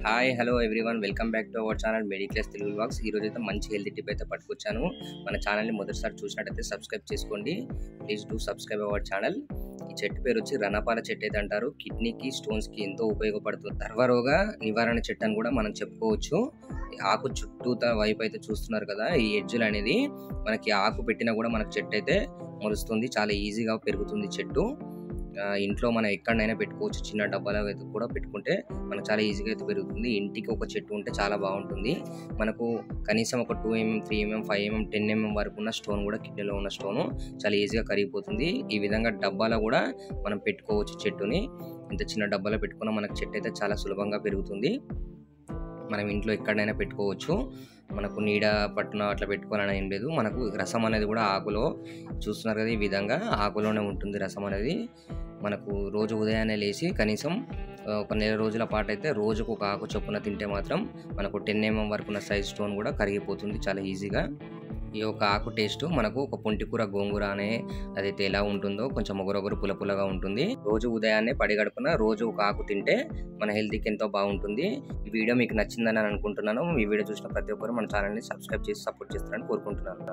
hi hello everyone welcome back to our channel మెడిక్లెస్ Telugu blogs ఈ రోజు అయితే మంచి హెల్తీ టిప్ అయితే పట్టుకొచ్చాను మన ఛానల్ని మొదటిసారి చూసినట్టయితే సబ్స్క్రైబ్ చేసుకోండి please do subscribe our channel ఈ చెట్టు పేరు వచ్చి రణపాల చెట్టు అయితే అంటారు కిడ్నీకి స్టోన్స్కి ఎంతో ఉపయోగపడుతుంది సర్వరోగ నివారణ చెట్టు అని కూడా మనం చెప్పుకోవచ్చు ఈ ఆకు చుట్టూత వైపు అయితే చూస్తున్నారు కదా ఈ ఎడ్జులు అనేది మనకి ఆకు పెట్టినా కూడా మనకు చెట్టు అయితే మొలుస్తుంది చాలా ఈజీగా పెరుగుతుంది చెట్టు ఆ, ఇంట్లో మనం ఎక్కడైనా పెట్టుకోవచ్చు చిన్న డబ్బాలో అయితే కూడా పెట్టుకుంటే మనకు చాలా ఈజీగా అయితే పెరుగుతుంది ఇంటికి ఒక చెట్టు ఉంటే చాలా బాగుంటుంది మనకు కనీసం ఒక two mm three mm five mm ten mm వరకు ఉన్న స్టోన్ కూడా కిడ్నీలో ఉన్న స్టోన్ చాలా ఈజీగా కరిగిపోతుంది ఈ విధంగా డబ్బాలో కూడా మనం పెట్టుకోవచ్చు చెట్టుని ఇంత చిన్న డబ్బాలో పెట్టుకున్న మనకు చెట్టు అయితే చాలా సులభంగా పెరుగుతుంది మనం ఇంట్లో ఎక్కడైనా పెట్టుకోవచ్చు మనకు నీడ పట్టున అట్లా పెట్టుకోవాలని ఏం లేదు మనకు రసం అనేది కూడా ఆకులో చూస్తున్నారు కదా ఈ విధంగా ఆకులోనే ఉంటుంది రసం అనేది మనకు రోజు ఉదయాన్నే లేచి కనీసం ఆ, ఒక నెల రోజుల పాటు అయితే రోజుకు ఒక ఆకు చొప్పున తింటే మాత్రం మనకు టెన్ ఎంఎం వరకు ఉన్న సైజ్ స్టోన్ కూడా కరిగిపోతుంది చాలా ఈజీగా ఈ యొక్క ఆకు టేస్ట్ మనకు ఒక పొంటికూర గోంగూర అనే అదైతే ఎలా ఉంటుందో కొంచెం ఒగరొగరు పుల పులగా ఉంటుంది రోజు ఉదయాన్నే పడిగడుపున రోజు ఒక ఆకు తింటే మన హెల్త్కి ఎంతో బాగుంటుంది ఈ వీడియో మీకు నచ్చిందని అనుకుంటున్నాను ఈ వీడియో చూసిన ప్రతి ఒక్కరు మన ఛానల్ని సబ్స్క్రైబ్ చేసి సపోర్ట్ చేస్తారని కోరుకుంటున్నాను